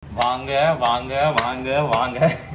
வாங்க வாங்க வாங்க வாங்க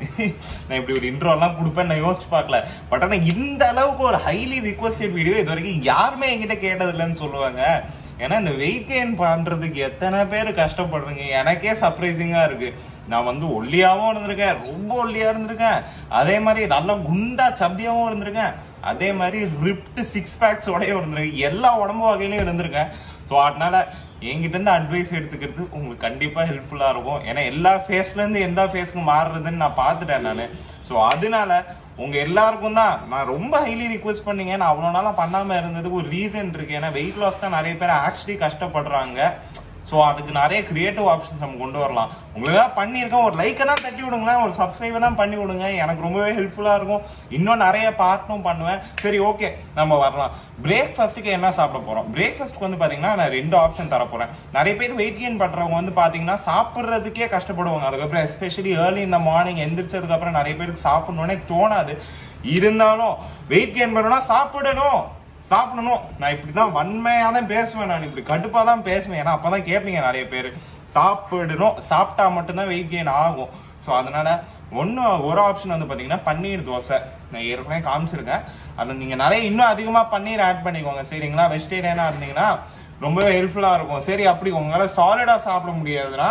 நான் இப்படி ஒரு இன்ட்ரோ எல்லாம் கொடுப்பேன் நான் யோசிச்சு பார்க்கல பட் ஆனா இந்த அளவுக்கு ஒரு ஹைலி ரிக்வஸ்டட் வீடியோ இது வரைக்கும் யாருமே என்கிட்ட கேட்டது இல்லைன்னு சொல்லுவாங்க ஏன்னா இந்த வெயிட் கெயின் பண்றதுக்கு எத்தனை பேர் கஷ்டப்படுறீங்க எனக்கே சர்ப்ரைசிங்கா இருக்கு நான் வந்து ஒல்லியாவும் இருந்திருக்கேன் ரொம்ப ஒல்லியா இருந்திருக்கேன் அதே மாதிரி நல்லா குண்டா சப்பியாவும் இருந்திருக்கேன் அதே மாதிரி ரிப்ட் சிக்ஸ் பேக்ஸ் உடையும் இருந்திருக்கேன் எல்லா உடம்பு வகையிலையும் இருந்திருக்கேன் ஸோ அதனால என்கிட்ட இருந்து அட்வைஸ் எடுத்துக்கிறது உங்களுக்கு கண்டிப்பா ஹெல்ப்ஃபுல்லா இருக்கும் ஏன்னா எல்லா ஃபேஸ்ல இருந்து எந்த ஃபேஸ்க்கு மாறுறதுன்னு நான் பார்த்துட்டேன் நான் ஸோ அதனால உங்க எல்லாருக்கும் தான் நான் ரொம்ப ஹைலி ரிக்வெஸ்ட் பண்ணீங்க நான் அவ்வளோ நாளா பண்ணாம இருந்ததுக்கு ஒரு ரீசன் இருக்கு ஏன்னா வெயிட் லாஸ் தான் நிறைய பேர் ஆக்சுவலி கஷ்டப்படுறாங்க ஸோ அதுக்கு நிறைய கிரியேட்டிவ் ஆப்ஷன்ஸ் நம்ம கொண்டு வரலாம் உங்களுக்கு தான் பண்ணியிருக்கோம் ஒரு லைக்கை தான் தட்டி விடுங்களேன் ஒரு சப்ஸ்கிரைபை தான் பண்ணி விடுங்க எனக்கு ரொம்பவே ஹெல்ப்ஃபுல்லாக இருக்கும் இன்னும் நிறைய பார்ட்டும் பண்ணுவேன் சரி ஓகே நம்ம வரலாம் பிரேக்ஃபாஸ்ட்டுக்கு என்ன சாப்பிட போகிறோம் பிரேக்ஃபாஸ்ட்க்கு வந்து பார்த்தீங்கன்னா நான் ரெண்டு ஆப்ஷன் தர போகிறேன் நிறைய பேர் வெயிட் கெயின் பண்ணுறவங்க வந்து பார்த்தீங்கன்னா சாப்பிட்றதுக்கே கஷ்டப்படுவாங்க அதுக்கப்புறம் எஸ்பெஷலி ஏர்லி இந்த மார்னிங் எந்திரிச்சதுக்கப்புறம் நிறைய பேருக்கு சாப்பிடணுன்னே தோணாது இருந்தாலும் வெயிட் கெயின் பண்ணணும்னா சாப்பிடணும் சாப்பிடணும் நான் இப்படிதான் வன்மையா தான் பேசுவேன் நான் இப்படி கடுப்பா தான் பேசுவேன் ஏன்னா அப்பதான் கேட்பீங்க நிறைய பேர் சாப்பிடணும் சாப்பிட்டா மட்டும்தான் வெயிட் கெயின் ஆகும் ஸோ அதனால ஒன்று ஒரு ஆப்ஷன் வந்து பார்த்தீங்கன்னா பன்னீர் தோசை நான் ஏற்கனவே காமிச்சிருக்கேன் அதில் நீங்கள் நிறைய இன்னும் அதிகமாக பன்னீர் ஆட் பண்ணிக்கோங்க சரிங்களா வெஜிடேரியனாக இருந்தீங்கன்னா ரொம்பவே ஹெல்ப்ஃபுல்லாக இருக்கும் சரி அப்படி உங்களால் சாலிடாக சாப்பிட முடியாதுன்னா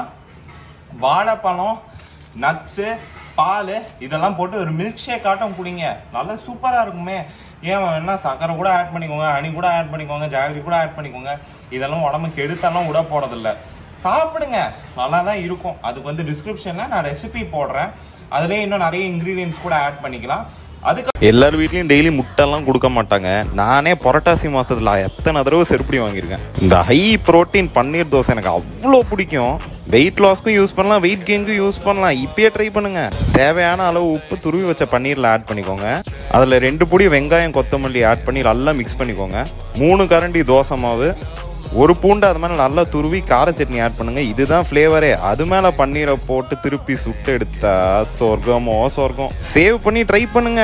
வாழைப்பழம் நட்ஸு பால் இதெல்லாம் போட்டு ஒரு மில்க் ஷேக் ஆட்டம் குடிங்க நல்லா சூப்பராக இருக்குமே ஏன் வேணா சக்கரை கூட ஆட் பண்ணிக்கோங்க ஹனி கூட ஆட் பண்ணிக்கோங்க ஜாகரி கூட ஆட் பண்ணிக்கோங்க இதெல்லாம் உடம்புக்கு கெடுத்தாலும் விட போறதில்ல சாப்பிடுங்க நல்லா தான் இருக்கும் அதுக்கு வந்து டிஸ்கிரிப்ஷனில் நான் ரெசிபி போடுறேன் அதுலேயே இன்னும் நிறைய இன்க்ரீடியன்ஸ் கூட ஆட் பண்ணிக்கலாம் அதுக்கு எல்லார் வீட்லயும் டெய்லி முட்டைலாம் கொடுக்க மாட்டாங்க நானே புரட்டாசி மாசத்துல எத்தனை தடவை செருப்படி வாங்கியிருக்கேன் இந்த ஹை புரோட்டீன் பன்னீர் தோசை எனக்கு அவ்வளோ பிடிக்கும் வெயிட் லாஸ்க்கும் யூஸ் பண்ணலாம் வெயிட் கெயினுக்கும் யூஸ் பண்ணலாம் இப்பயே ட்ரை பண்ணுங்க தேவையான அளவு உப்பு துருவி வச்ச பன்னீர்ல ஆட் பண்ணிக்கோங்க அதில் ரெண்டு பொடி வெங்காயம் கொத்தமல்லி ஆட் பண்ணி நல்லா மிக்ஸ் பண்ணிக்கோங்க மூணு கரண்டி தோசை மாவு ஒரு பூண்டு அது மேலே நல்லா துருவி கார சட்னி ஆட் பண்ணுங்க இதுதான் ஃப்ளேவரே அது மேலே பன்னீரை போட்டு திருப்பி சுட்டு எடுத்தா சொர்க்கமோ சொர்க்கம் சேவ் பண்ணி ட்ரை பண்ணுங்க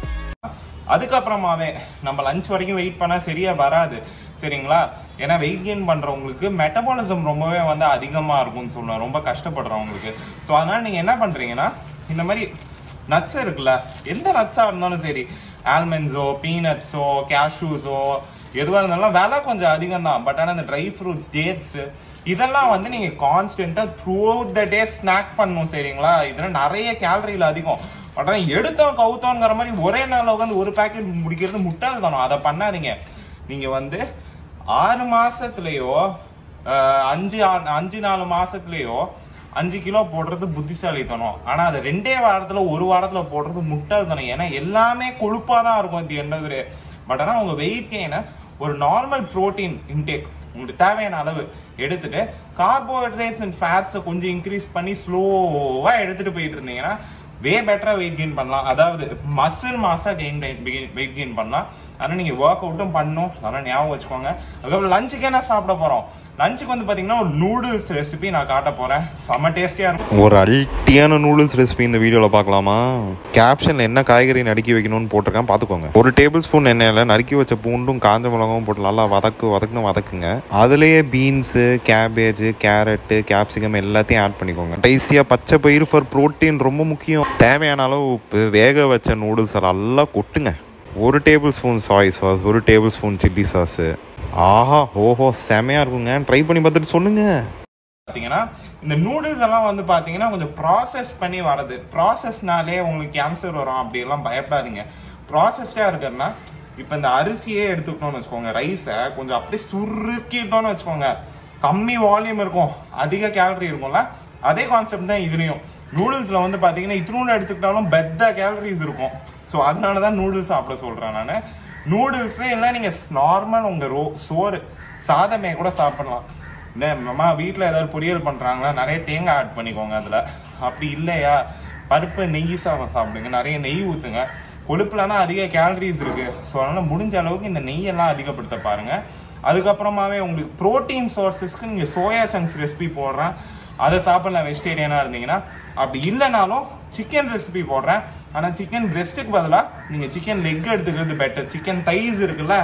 அதுக்கப்புறமாவே நம்ம லஞ்ச் வரைக்கும் வெயிட் பண்ணா சரியா வராது சரிங்களா ஏன்னா வெயிட் கெயின் பண்றவங்களுக்கு மெட்டபாலிசம் ரொம்பவே வந்து அதிகமா இருக்கும்னு சொல்லுவேன் ரொம்ப கஷ்டப்படுறவங்களுக்கு ஸோ அதனால நீங்க என்ன பண்றீங்கன்னா இந்த மாதிரி நட்ஸ் இருக்குல்ல எந்த நட்ஸா இருந்தாலும் சரி ஆல்மண்ட்ஸோ பீனட்ஸோ கேஷ்யூஸோ எதுவாக இருந்தாலும் விலை கொஞ்சம் அதிகம் தான் பட் ஆனால் இந்த ட்ரை ஃப்ரூட்ஸ் டேட்ஸ் இதெல்லாம் வந்து நீங்க கான்ஸ்டன்டா த்ரூ த டே ஸ்நாக் பண்ணணும் சரிங்களா இதெல்லாம் நிறைய கேலரியில் அதிகம் பட் ஆனால் எடுத்தோம் கவுத்தோங்கிற மாதிரி ஒரே நாளில் உட்காந்து ஒரு பேக்கெட் முடிக்கிறது முட்டாள் தானோ அதை பண்ணாதீங்க நீங்க வந்து ஆறு மாசத்துலயோ அஹ், அஞ்சு ஆ- அஞ்சு நாலு மாசத்துலயோ அஞ்சு கிலோ போடுறது புத்திசாலித்தனம் ஆனா அது ரெண்டே வாரத்துல ஒரு வாரத்துல போடுறது முட்டாள்தனம் ஏன்னா எல்லாமே கொழுப்பா தான் இருக்கும் அது என்னது பட் ஆனா உங்க வெயிட் கெயினை ஒரு நார்மல் புரோட்டீன் இன்டேக் உங்களுக்கு தேவையான அளவு எடுத்துட்டு கார்போஹைட்ரேட்ஸ் அண்ட் ஃபேட்ஸை கொஞ்சம் இன்க்ரீஸ் பண்ணி ஸ்லோவா எடுத்துட்டு போயிட்டு இருந்தீங்கன்னா வே பெட்டரா வெயிட் கெயின் பண்ணலாம் அதாவது மசில் மாசா கெயின் வெயிட் கெயின் பண்ணலாம் ஆனால் நீங்க ஒர்க் அவுட்டும் பண்ணணும் அதெல்லாம் ஞாபகம் வச்சுக்கோங்க அதுக்கப்புறம் லஞ்சுக்கு என்ன சாப்பிட போறோம் லஞ்சுக்கு வந்து பாத்தீங்கன்னா ஒரு நூடுல்ஸ் ரெசிபி நான் காட்ட போறேன் செம்ம டேஸ்டியா இருக்கும் ஒரு அல்ட்டியான நூடுல்ஸ் ரெசிபி இந்த வீடியோவில் பார்க்கலாமா கேப்ஷனில் என்ன காய்கறி நறுக்கி வைக்கணும்னு போட்டிருக்கேன் பார்த்துக்கோங்க ஒரு டேபிள் ஸ்பூன் எண்ணெயில் நறுக்கி வச்ச பூண்டும் காஞ்ச மிளகாவும் போட்டு நல்லா வதக்கு வதக்குன்னு வதக்குங்க அதுலேயே பீன்ஸு கேபேஜ் கேரட்டு கேப்சிகம் எல்லாத்தையும் ஆட் பண்ணிக்கோங்க கடைசியாக பச்சை பயிறு ஃபார் ப்ரோட்டீன் ரொம்ப முக்கியம் தேவையான அளவு உப்பு வேக வச்ச நூடுல்ஸ் நல்லா கொட்டுங்க ஒரு டேபிள் ஸ்பூன் சாய் சாஸ் ஒரு டேபிள் ஸ்பூன் சில்லி சாஸு ஆஹா ஓஹோ செமையாக இருக்குங்க ட்ரை பண்ணி பார்த்துட்டு சொல்லுங்கள் பாத்தீங்கன்னா இந்த நூடுல்ஸ் எல்லாம் வந்து பாத்தீங்கன்னா கொஞ்சம் ப்ராசஸ் பண்ணி வரது ப்ராசஸ்னாலே உங்களுக்கு கேன்சர் வரும் அப்படி எல்லாம் பயப்படாதீங்க ப்ராசஸ்டா இருக்கிறதுனா இப்போ இந்த அரிசியே எடுத்துக்கிட்டோம்னு வச்சுக்கோங்க ரைஸை கொஞ்சம் அப்படியே சுருக்கிட்டோம்னு வச்சுக்கோங்க கம்மி வால்யூம் இருக்கும் அதிக கேலரி இருக்கும்ல அதே கான்செப்ட் தான் இதுலயும் நூடுல்ஸ்ல வந்து பாத்தீங்கன்னா இத்தினூடு எடுத்துக்கிட்டாலும் பெத்த கேலரிஸ் இருக்கும் ஸோ அதனால தான் நூடுல்ஸ் சாப்பிட சொல்றேன் நான் நூடுல்ஸ் எல்லாம் நீங்க நார்மல் உங்க ரோ சோறு சாதமே கூட சாப்பிடலாம் என்ன அம்மா வீட்டில் ஏதாவது பொரியல் பண்ணுறாங்களா நிறைய தேங்காய் ஆட் பண்ணிக்கோங்க அதில் அப்படி இல்லையா பருப்பு நெய் சாதம் சாப்பிடுங்க நிறைய நெய் ஊற்றுங்க கொழுப்புல தான் அதிக கேலரிஸ் இருக்கு ஸோ அதனால முடிஞ்ச அளவுக்கு இந்த நெய்யெல்லாம் அதிகப்படுத்த பாருங்க அதுக்கப்புறமாவே உங்களுக்கு ப்ரோட்டீன் சோர்சஸ்க்கு நீங்கள் சோயா சங்க்ஸ் ரெசிபி போடுறேன் அதை சாப்பிடலாம் வெஜிடேரியனாக இருந்தீங்கன்னா அப்படி இல்லைனாலும் சிக்கன் ரெசிபி போடுறேன் ஆனால் சிக்கன் பிரெஸ்ட்டுக்கு பதிலாக நீங்கள் சிக்கன் லெக் எடுத்துக்கிறது பெட்டர் சிக்கன் தைஸ் இருக்குல்ல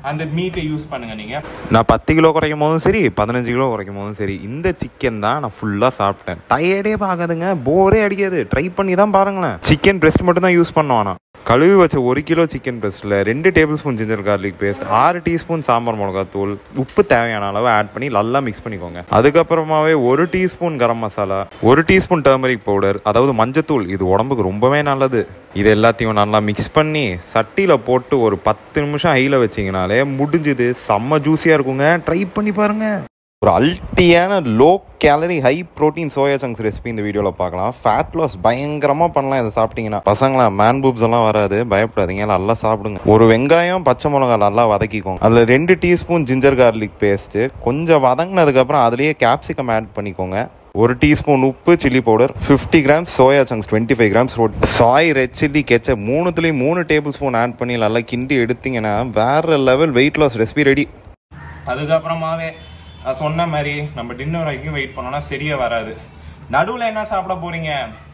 அந்த மீட்டை யூஸ் பண்ணுங்க நீங்க நான் பத்து கிலோ குறைக்கும் போதும் சரி பதினஞ்சு கிலோ குறைக்கும் போதும் சரி இந்த சிக்கன் தான் நான் ஃபுல்லாக சாப்பிட்டேன் டயர்டே பார்க்காதுங்க போரே அடிக்காது ட்ரை பண்ணி தான் பாருங்களேன் சிக்கன் பிரெஸ்ட் மட்டும் தான் யூஸ் பண்ணுவானா கழுவி வச்ச ஒரு கிலோ சிக்கன் பிரெஸ்ட்டில் ரெண்டு tablespoon ginger garlic paste ஆறு டீஸ்பூன் சாம்பார் மிளகாத்தூள் உப்பு தேவையான அளவு ஆட் பண்ணி நல்லா மிக்ஸ் பண்ணிக்கோங்க அதுக்கப்புறமாவே ஒரு டீஸ்பூன் கரம் மசாலா ஒரு டீஸ்பூன் டர்மரிக் பவுடர் அதாவது மஞ்சத்தூள் இது உடம்புக்கு ரொம்பவே நல்லது இது எல்லாத்தையும் நல்லா மிக்ஸ் பண்ணி சட்டியில் போட்டு ஒரு பத்து நிமிஷம் ஹையில் வச்சிங்கனாலே முடிஞ்சுது செம்ம ஜூஸியாக இருக்குங்க ட்ரை பண்ணி பாருங்க ஒரு அல்ட்டியான low calorie high protein soya chunks recipe இந்த வீடியோவில் பார்க்கலாம் ஃபேட் லாஸ் பயங்கரமாக பண்ணலாம் இதை சாப்பிட்டீங்கன்னா பசங்களா மேன் பூப்ஸ் எல்லாம் வராது பயப்படாதீங்க நல்லா சாப்பிடுங்க ஒரு வெங்காயம் பச்சை மிளகா நல்லா வதக்கிக்கோங்க அதில் ரெண்டு டீஸ்பூன் ஜிஞ்சர் கார்லிக் பேஸ்ட்டு கொஞ்சம் வதங்கினதுக்கப்புறம் அதுலேயே கேப்சிகம் ஆட் பண்ணிக்கோங்க ஒரு டீஸ்பூன் உப்பு chilli powder fifty grams soya chunks twenty five grams road soy red chilli ketchup மூணுத்துலேயும் மூணு டேபிள் ஸ்பூன் ஆட் பண்ணி நல்லா கிண்டி எடுத்தீங்கன்னா வேற level weight loss recipe ready அதுக்கப்புறமாவே நான் சொன்ன மாதிரி நம்ம டின்னர் வரைக்கும் வெயிட் பண்ணோம்னா சரியா வராது நடுவில் என்ன சாப்பிட போறீங்க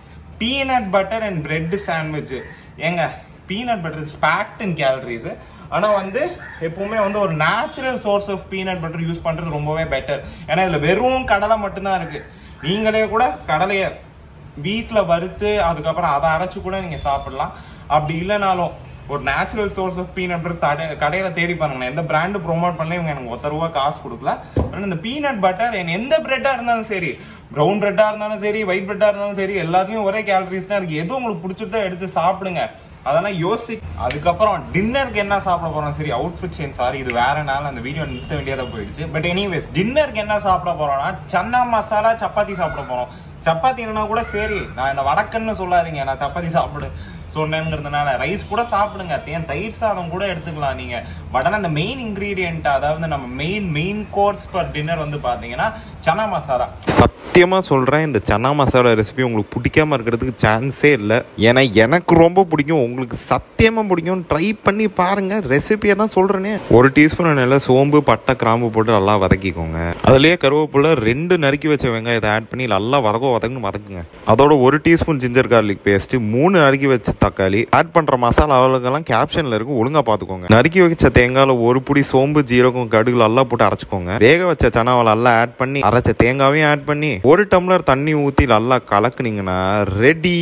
peanut butter and bread sandwich ஏங்க peanut butter is packed in calories ஆனால் வந்து எப்பவுமே வந்து ஒரு natural source of peanut butter use பண்ணுறது ரொம்பவே பெட்டர் ஏன்னா இதில் வெறும் கடலை மட்டும்தான் இருக்கு நீங்களே கூட கடலையை வீட்டில் வறுத்து அதுக்கப்புறம் அதை அரைச்சு கூட நீங்கள் சாப்பிடலாம் அப்படி இல்லைனாலும் ஒரு natural source of peanut butter கடையில தேடி பாருங்க நான் எந்த பிராண்டு ப்ரோமோட் பண்ணல இவங்க எனக்கு ஒத்த ரூபா காசு கொடுக்கல ஆனா இந்த பீனட் பட்டர் எந்த பிரெட்டா இருந்தாலும் சரி ப்ரௌன் பிரெட்டா இருந்தாலும் சரி ஒயிட் பிரெட்டா இருந்தாலும் சரி எல்லாத்துலயும் ஒரே கேலரிஸ் தான் இருக்கு எது உங்களுக்கு பிடிச்சிருந்தோ எடுத்து சாப்பிடுங்க அதெல்லாம் யோசி அதுக்கப்புறம் டின்னருக்கு என்ன சாப்பிட போறோம் சரி அவுட்ஃபிட் சேஞ்ச் சாரி இது வேற நாள் அந்த வீடியோ நிறுத்த வேண்டியதா போயிடுச்சு பட் எனிவேஸ் டின்னருக்கு என்ன சாப்பிட போறோம்னா சன்னா மசாலா சப்பாத்தி சாப்பிட போறோம் சப்பாத்தி இல்லைனா கூட சரி நான் என்ன வடக்கன்னு சொல்லாதீங்க நான் சப்பாத்தி சாப்பிடு சொன்னேங்கிறதுனால ரைஸ் கூட சாப்பிடுங்க ஏன் தயிர் சாதம் கூட எடுத்துக்கலாம் நீங்க பட் ஆனால் அந்த மெயின் இன்கிரீடியன்ட் அதாவது நம்ம main main course for dinner வந்து பாத்தீங்கன்னா சனா மசாலா சத்தியமாக சொல்கிறேன் இந்த சன்னா மசாலா ரெசிபி உங்களுக்கு பிடிக்காம இருக்கிறதுக்கு சான்ஸே இல்லை ஏன்னா எனக்கு ரொம்ப பிடிக்கும் உங்களுக்கு சத்தியமாக பிடிக்கும் ட்ரை பண்ணி பாருங்க ரெசிபியை தான் சொல்கிறேனே ஒரு டீஸ்பூன் எண்ணெயில் சோம்பு பட்டை கிராம்பு போட்டு நல்லா வதக்கிக்கோங்க அதுலேயே கருவேப்பிலை ரெண்டு நறுக்கி வச்ச வெங்காயத்தை ஆட் பண்ணி நல்லா வதக்க வதக்குன்னு வதக்குங்க அதோட ஒரு டீஸ்பூன் ஜிஞ்சர் கார்லிக் பேஸ்ட் மூணு நறுக்கி வச்ச தக்காளி ஆட் பண்ணுற மசாலா அவ்வளோக்கெல்லாம் கேப்ஷனில் இருக்கும் ஒழுங்காக பார்த்துக்கோங்க நறுக்கி வச்ச தேங்காயில் ஒரு புடி சோம்பு ஜீரகம் கடுகு நல்லா போட்டு அரைச்சிக்கோங்க வேக வச்ச சனாவை நல்லா ஆட் பண்ணி அரைச்ச தேங்காவையும் ஆட் பண்ணி ஒரு டம்ளர் தண்ணி ஊற்றி நல்லா கலக்குனீங்கன்னா ரெடி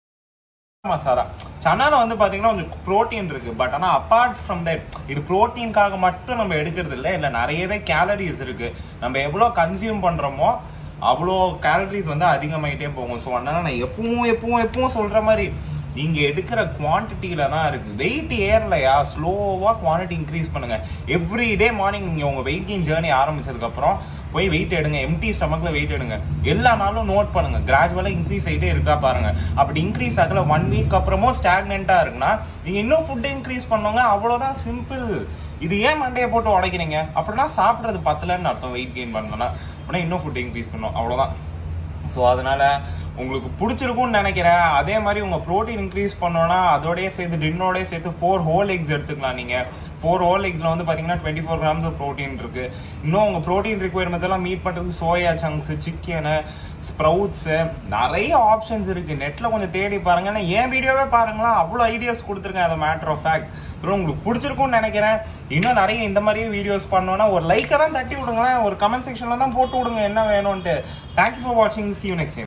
மசாலா சனால வந்து பாத்தீங்கன்னா கொஞ்சம் ப்ரோட்டீன் இருக்கு பட் ஆனா அப்பார்ட் ஃப்ரம் தட் இது ப்ரோட்டீனுக்காக மட்டும் நம்ம எடுக்கிறது இல்லை இல்ல நிறையவே கேலரிஸ் இருக்கு நம்ம எவ்வளவு கன்சியூம் பண்றோமோ அவ்வளோ கேலரிஸ் வந்து அதிகமாயிட்டே போகும் ஸோ அதனால நான் எப்பவும் எப்பவும் எப்பவும் சொல்ற மாதிரி நீங்க எடுக்கிற குவான்டிட்டியில தான் இருக்கு வெயிட் ஏறலையா ஸ்லோவா குவான்டிட்டி இன்க்ரீஸ் பண்ணுங்க எவ்ரி டே மார்னிங் நீங்க உங்க வெயிட் கெயின் ஜேர்னி ஆரம்பிச்சதுக்கு அப்புறம் போய் வெயிட் எடுங்க எம்டி ஸ்டமக்ல வெயிட் எடுங்க எல்லா நாளும் நோட் பண்ணுங்க கிராஜுவலா இன்க்ரீஸ் ஆயிட்டே இருக்கா பாருங்க அப்படி இன்க்ரீஸ் ஆகல ஒன் வீக் அப்புறமும் ஸ்டாக்னெண்டா இருக்குன்னா நீங்க இன்னும் ஃபுட் இன்க்ரீஸ் பண்ணுங்க அவ்வளவுதான் சிம்பிள் இது ஏன் மண்டையை போட்டு உடைக்கிறீங்க அப்படின்னா சாப்பிடுறது பத்தலன்னு அர்த்தம் வெயிட் கெயின் பண்ணணும்னா அப்படின்னா இன்னும் ஃபுட் இன்க்ரீஸ் பண்ணும் அவ்வளவுதான் ஸோ அதனால உங்களுக்கு பிடிச்சிருக்கும்னு நினைக்கிறேன் அதே மாதிரி உங்க ப்ரோட்டீன் இன்க்ரீஸ் பண்ணோம்னா அதோடய சேர்த்து டின்னோடய சேர்த்து ஃபோர் ஹோல் எக்ஸ் எடுத்துக்கலாம் நீங்க ஃபோர் ஹோல் எக்ஸ்ல வந்து பாத்தீங்கன்னா twenty four grams of protein இருக்கு இன்னும் உங்க ப்ரோட்டீன் ரிக்வயர்மெண்ட்ஸ் எல்லாம் மீட் பண்றதுக்கு சோயா சங்க்ஸ் சிக்கனு ஸ்ப்ரவுட்ஸ் நிறைய ஆப்ஷன்ஸ் இருக்கு நெட்ல கொஞ்சம் தேடி பாருங்க ஏன்னா என் வீடியோவே பாருங்களா அவ்வளோ ஐடியாஸ் கொடுத்துருக்கேன் அது மேட்டர் ஆஃப் ஃபேக்ட் உங்களுக்கு பிடிச்சிருக்கும்னு நினைக்கிறேன் இன்னும் நிறைய இந்த மாதிரியே வீடியோஸ் பண்ணோம்னா ஒரு லைக்கை தான் தட்டி விடுங்களேன் ஒரு கமெண்ட் செக்ஷன்ல தான் போட்டு விடுங்க என்ன வேணும்ட்டு தேங்க்யூ ஃபார் வாட்சிங் சி யூ நெக்ஸ்ட்